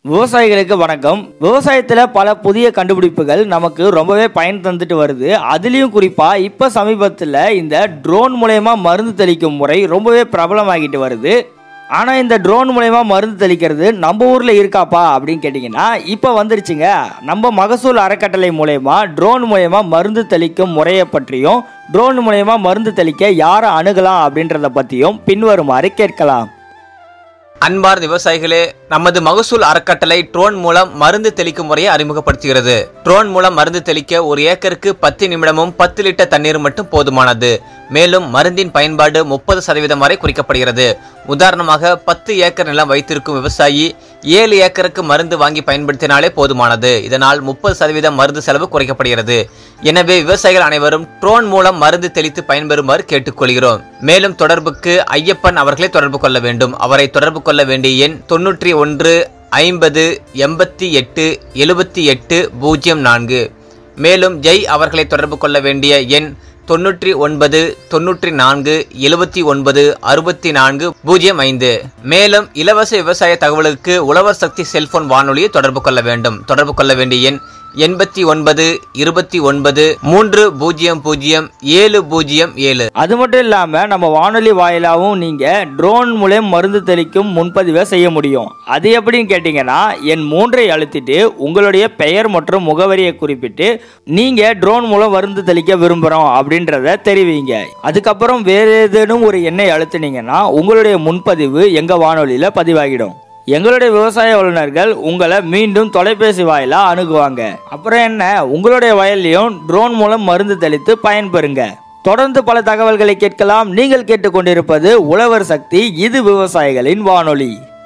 விவசாயிகளுக்கு வணக்கம் விவசாயத்தில் பல புதிய கண்டுபிடிப்புகள் நமக்கு ரொம்பவே பயன் தந்துட்டு வருது அதுலேயும் குறிப்பாக இப்போ சமீபத்தில் இந்த ட்ரோன் மூலயமா மருந்து தெளிக்கும் முறை ரொம்பவே பிரபலமாகிட்டு வருது ஆனால் இந்த ட்ரோன் மூலயமா மருந்து தெளிக்கிறது நம்ம ஊரில் இருக்காப்பா அப்படின்னு கேட்டிங்கன்னா இப்போ வந்துருச்சுங்க நம்ம மகசூல் அறக்கட்டளை மூலயமா ட்ரோன் மூலயமா மருந்து தெளிக்கும் முறையை பற்றியும் ட்ரோன் மூலயமா மருந்து தெளிக்க யாரை அணுகலாம் அப்படின்றத பற்றியும் பின்வருமாறு கேட்கலாம் அன்பார்ந்த விவசாயிகளே நமது மகசூல் அறக்கட்டளை ட்ரோன் மூலம் மருந்து தெளிக்கும் முறையை அறிமுகப்படுத்துகிறது ட்ரோன் மூலம் மருந்து தெளிக்க ஒரு ஏக்கருக்கு பத்து நிமிடமும் பத்து லிட்டர் தண்ணீர் மட்டும் போதுமானது மேலும் மருந்தின் பயன்பாடு முப்பது சதவீதம் வரை குறிக்கப்படுகிறது உதாரணமாக பத்து ஏக்கர் நிலம் வைத்திருக்கும் விவசாயி ஏழு ஏக்கருக்கு மருந்து வாங்கி பயன்படுத்தினாலே போதுமானது இதனால் முப்பது சதவீதம் மருந்து செலவு குறைக்கப்படுகிறது எனவே விவசாயிகள் அனைவரும் ட்ரோன் மூலம் மருந்து தெளித்து பயன்பெறுமாறு கேட்டுக்கொள்கிறோம் மேலும் தொடர்புக்கு ஐயப்பன் அவர்களை தொடர்பு கொள்ள வேண்டும் அவரை தொடர்பு கொள்ள வேண்டிய எண் தொன்னூற்றி ஒன்று ஐம்பது எண்பத்தி எட்டு எழுபத்தி எட்டு பூஜ்ஜியம் நான்கு மேலும் ஜெய் அவர்களை தொடர்பு கொள்ள வேண்டிய எண் தொன்னூற்றி ஒன்பது தொன்னூற்றி நான்கு எழுபத்தி ஒன்பது அறுபத்தி நான்கு பூஜ்ஜியம் ஐந்து மேலும் இலவச விவசாய தகவலுக்கு உழவர் சக்தி செல்போன் வானொலியை தொடர்பு கொள்ள வேண்டும் தொடர்பு கொள்ள வேண்டிய எண் எண்பத்தி ஒன்பது இருபத்தி ஒன்பது மூன்று பூஜ்ஜியம் பூஜ்ஜியம் ஏழு பூஜ்ஜியம் ஏழு அது மட்டும் இல்லாமல் நம்ம வானொலி வாயிலாகவும் நீங்கள் ட்ரோன் மூலம் மருந்து தெளிக்கும் முன்பதிவை செய்ய முடியும் அது எப்படின்னு கேட்டிங்கன்னா என் மூன்றை அழுத்திட்டு உங்களுடைய பெயர் மற்றும் முகவரியை குறிப்பிட்டு நீங்கள் ட்ரோன் மூலம் மருந்து தெளிக்க விரும்புகிறோம் அப்படின்றத தெரிவிங்க அதுக்கப்புறம் வேறு ஏதேனும் ஒரு எண்ணை அழுத்துனீங்கன்னா உங்களுடைய முன்பதிவு எங்கள் வானொலியில் பதிவாகிடும் எங்களுடைய விவசாய வல்லுநர்கள் உங்களை மீண்டும் தொலைபேசி வாயிலா அணுகுவாங்க அப்புறம் என்ன உங்களுடைய வயல்லையும் ட்ரோன் மூலம் மருந்து தெளித்து பயன்பெறுங்க தொடர்ந்து பல தகவல்களை கேட்கலாம் நீங்கள் கேட்டுக்கொண்டிருப்பது உழவர் சக்தி இது விவசாயிகளின் வானொலி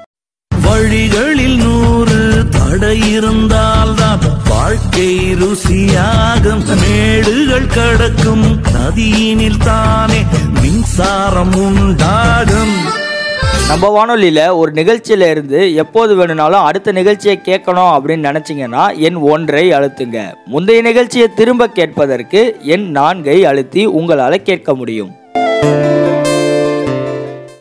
வழிகளில் நூறு தடை இருந்தால்தான் வாழ்க்கை ருசியாகும் மேடுகள் கடக்கும் நதியினில் தானே மின்சாரம் உண்டாகும் நம்ம வானொலியில் ஒரு நிகழ்ச்சியில இருந்து எப்போது வேணும்னாலும் அடுத்த நிகழ்ச்சியை கேட்கணும் அப்படின்னு நினச்சிங்கன்னா எண் ஒன்றை அழுத்துங்க முந்தைய நிகழ்ச்சியை திரும்ப கேட்பதற்கு எண் நான்கை அழுத்தி உங்களால் கேட்க முடியும்